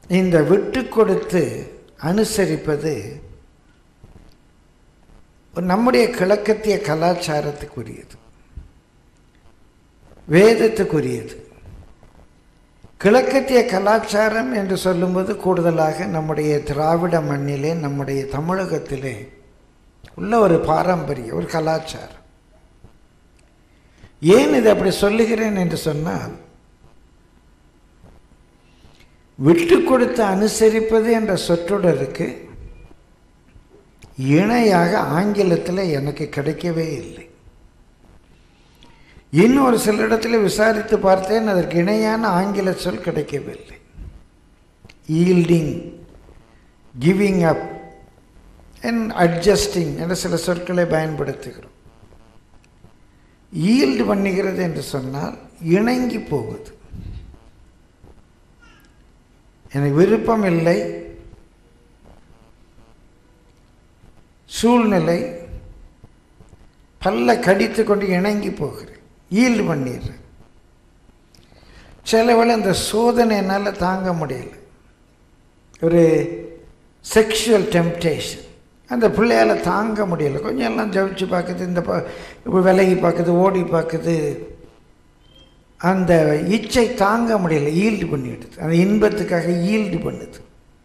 இந்த விட்டு கொடுத்து அனுசரிப்பது நம்முடைய கிழக்கத்திய கலாச்சாரத்துக்குரியது வேதத்துக்குரியது கிழக்கத்திய கலாச்சாரம் என்று சொல்லும்போது கூடுதலாக நம்முடைய திராவிட மண்ணிலே நம்முடைய தமிழகத்திலே உள்ள ஒரு பாரம்பரியம் ஒரு கலாச்சாரம் ஏன் இதை அப்படி சொல்லுகிறேன் என்று சொன்னால் விட்டு கொடுத்து அனுசரிப்பது என்ற சொற்றொடருக்கு இணையாக ஆங்கிலத்தில் எனக்கு கிடைக்கவே இல்லை இன்னும் ஒரு சில இடத்துல விசாரித்து பார்த்தேன் அதற்கு இணையான ஆங்கில சொல் கிடைக்கவில்லை yielding giving up and adjusting என்ற சில சொற்களை பயன்படுத்துகிறோம் ஈல்டு பண்ணுகிறது என்று சொன்னால் இணங்கி போகுது எனக்கு விருப்பம் இல்லை சூழ்நிலை பல்ல கடித்து கொண்டு இணங்கி போகிறேன் ஈல்டு பண்ணிடுறேன் சில வேளை அந்த சோதனை என்னால் தாங்க முடியல ஒரு செக்ஷுவல் டெம்டேஷன் அந்த பிள்ளையால் தாங்க முடியல கொஞ்சம் எல்லாம் ஜவிச்சு பார்க்குது இந்த ப இப்போ விலகி பார்க்குது ஓடி பார்க்குது அந்த இச்சை தாங்க முடியல ஈல்டு பண்ணிடுது அந்த இன்பத்துக்காக ஈல்டு பண்ணுது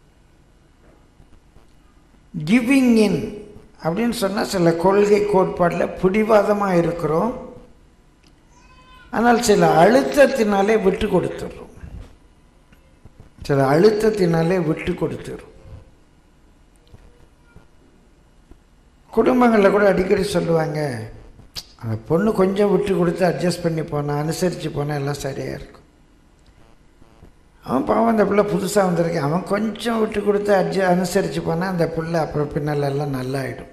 கிவிங் இன் அப்படின்னு சொன்னால் சில கொள்கை கோட்பாடில் பிடிவாதமாக இருக்கிறோம் ஆனால் சில அழுத்தத்தினாலே விட்டு கொடுத்துட்றோம் சில அழுத்தத்தினாலே விட்டு கொடுத்துரும் குடும்பங்களில் கூட அடிக்கடி சொல்லுவாங்க அந்த பொண்ணு கொஞ்சம் விட்டு கொடுத்து அட்ஜஸ்ட் பண்ணி போனால் அனுசரித்து போனால் எல்லாம் சரியாக இருக்கும் அவன் பாவம் அந்த பிள்ளை புதுசாக வந்திருக்கேன் அவன் கொஞ்சம் விட்டு கொடுத்து அட்ஜ அனுசரித்து போனால் அந்த பிள்ளை அப்புறம் பின்னால் எல்லாம் நல்லாயிடும்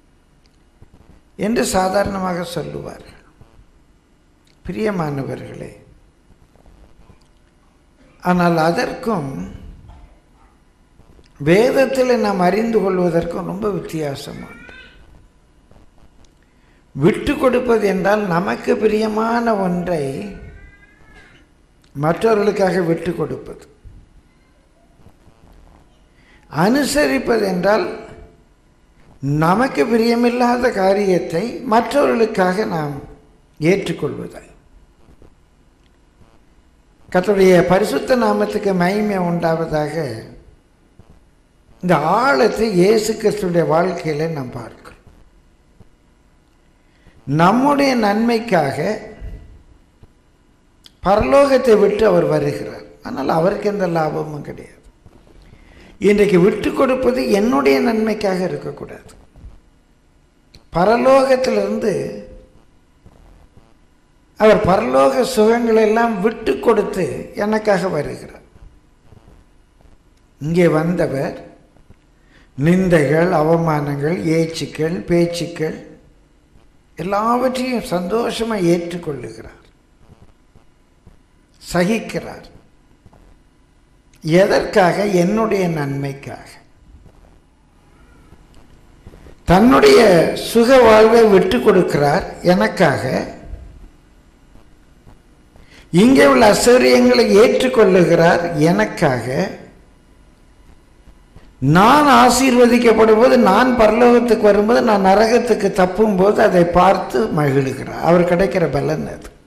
என்று சாதாரணமாக சொல்லுவார்கள் பிரியமானவர்களே ஆனால் அதற்கும் வேதத்தில் நாம் அறிந்து கொள்வதற்கும் ரொம்ப வித்தியாசம் உண்டு விட்டு கொடுப்பது என்றால் நமக்கு பிரியமான ஒன்றை மற்றவர்களுக்காக விட்டு கொடுப்பது அனுசரிப்பது என்றால் நமக்கு பிரியமில்லாத காரியத்தை மற்றவர்களுக்காக நாம் ஏற்றுக்கொள்வதாய் கர்த்தருடைய பரிசுத்த நாமத்துக்கு மகிமை உண்டாவதாக இந்த ஆழத்தை இயேசு கிறிஸ்துடைய வாழ்க்கையில நாம் பார்க்கிறோம் நம்முடைய நன்மைக்காக பரலோகத்தை விட்டு அவர் வருகிறார் ஆனால் அவருக்கு எந்த லாபமும் கிடையாது இன்றைக்கு விட்டு கொடுப்பது என்னுடைய நன்மைக்காக இருக்கக்கூடாது பரலோகத்திலிருந்து அவர் பரலோக சுகங்களை எல்லாம் விட்டு கொடுத்து எனக்காக வருகிறார் இங்கே வந்தவர் நிந்தைகள் அவமானங்கள் ஏச்சுக்கள் பேச்சுக்கள் எல்லாவற்றையும் சந்தோஷமாக ஏற்றுக்கொள்ளுகிறார் சகிக்கிறார் எதற்காக என்னுடைய நன்மைக்காக தன்னுடைய சுக வாழ்வை விட்டு கொடுக்கிறார் எனக்காக இங்கே உள்ள அசௌரியங்களை ஏற்றுக்கொள்ளுகிறார் எனக்காக நான் ஆசீர்வதிக்கப்படும் போது நான் பரலோகத்துக்கு வரும்போது நான் நரகத்துக்கு தப்பும் போது அதை பார்த்து மகிழுகிறார் அவர் கிடைக்கிற பலன் அது